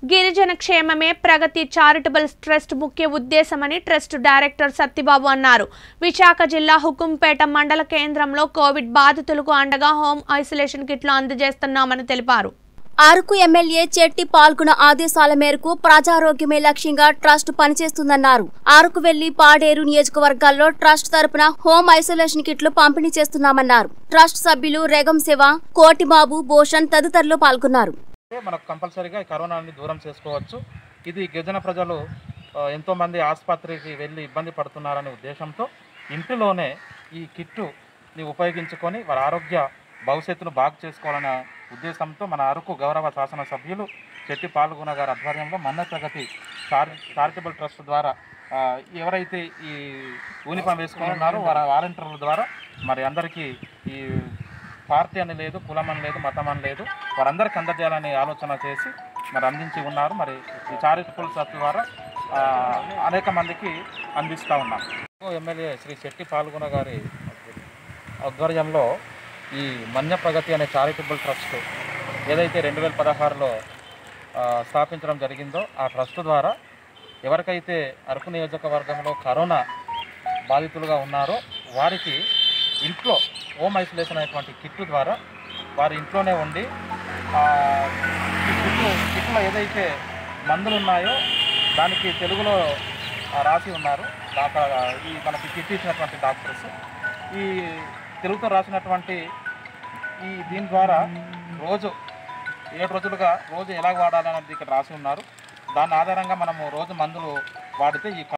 గిరిజన క్షేమమే ప్రగతి charitable trust ముఖ్య ఉద్దేశమని ట్రస్ట్ డైరెక్టర్ సత్యబాబు అన్నారు విశాఖ జిల్లా హుకుంపేట మండల కేంద్రంలో కోవిడ్ బాధితులకు అండగా హోమ్ ఐసోలేషన్ కిట్లు అందజేస్తున్నామని తెలిపారు అరకు ఎమ్మెల్యే చెట్టి పాల్గొన ఆదేశాల మేరకు ప్రజారోగ్యమే లక్ష్యంగా ట్రస్ట్ పనిచేస్తుందన్నారు అరకు వెళ్లి పాడేరు నియోజకవర్గాల్లో ట్రస్ట్ తరపున హోమ్ ఐసోలేషన్ కిట్లు పంపిణీ చేస్తున్నామన్నారు ట్రస్ట్ సభ్యులు రెగం శివ కోటిబాబు భూషణ్ తదితరులు పాల్గొన్నారు అంటే మనకు కంపల్సరీగా ఈ కరోనాని దూరం చేసుకోవచ్చు ఇది గిరిజన ప్రజలు ఆ, ఎంతోమంది ఆసుపత్రికి వెళ్ళి ఇబ్బంది పడుతున్నారనే ఉద్దేశంతో ఇంటిలోనే ఈ కిట్టుని ఉపయోగించుకొని వారి ఆరోగ్య భవిష్యత్తును బాగు చేసుకోవాలనే ఉద్దేశంతో మన అరకు గౌరవ శాసన సభ్యులు చెట్టి పాల్గొన గారి ఆధ్వర్యంలో మన్న ప్రగతి చారి చారిటబుల్ ట్రస్ట్ ద్వారా ఆ, ఎవరైతే ఈ యూనిఫామ్ వేసుకుని ఉన్నారో వారి వాలంటీర్ల ద్వారా మరి అందరికీ ఈ పార్టీ అని లేదు కులం అని లేదు మతం అని లేదు వారందరికీ అందజేయాలని ఆలోచన చేసి మరి అందించి ఉన్నారు మరి ఈ చారిటబుల్ ట్రస్ట్ ద్వారా ఆ, అనేక మందికి అందిస్తూ ఉన్నాం ఎమ్మెల్యే శ్రీ శెట్టి పాల్గొన గారి ఆధ్వర్యంలో ఈ మన్య ప్రగతి అనే చారిటబుల్ ట్రస్ట్ ఏదైతే రెండు వేల పదహారులో స్థాపించడం జరిగిందో ఆ ట్రస్ట్ ద్వారా ఎవరికైతే అరకు నియోజకవర్గంలో కరోనా బాధితులుగా ఉన్నారో వారికి ఇంట్లో హోమ్ ఐసోలేషన్ అనేటువంటి కిట్ ద్వారా వారి ఇంట్లోనే ఉండి ఆ, ఈ కిట్లు కిట్లో ఏదైతే మందులు ఉన్నాయో దానికి తెలుగులో ఆ, రాసి ఉన్నారు డాక్టర్ ఈ మనకి కిట్ ఇచ్చినటువంటి డాక్టర్స్ ఈ తెలుగుతో రాసినటువంటి ఈ దీని ద్వారా రోజు ఏడు రోజులుగా రోజు ఎలా వాడాలనేది ఇక్కడ రాసి ఉన్నారు దాని ఆధారంగా మనము రోజు మందులు వాడితే ఈ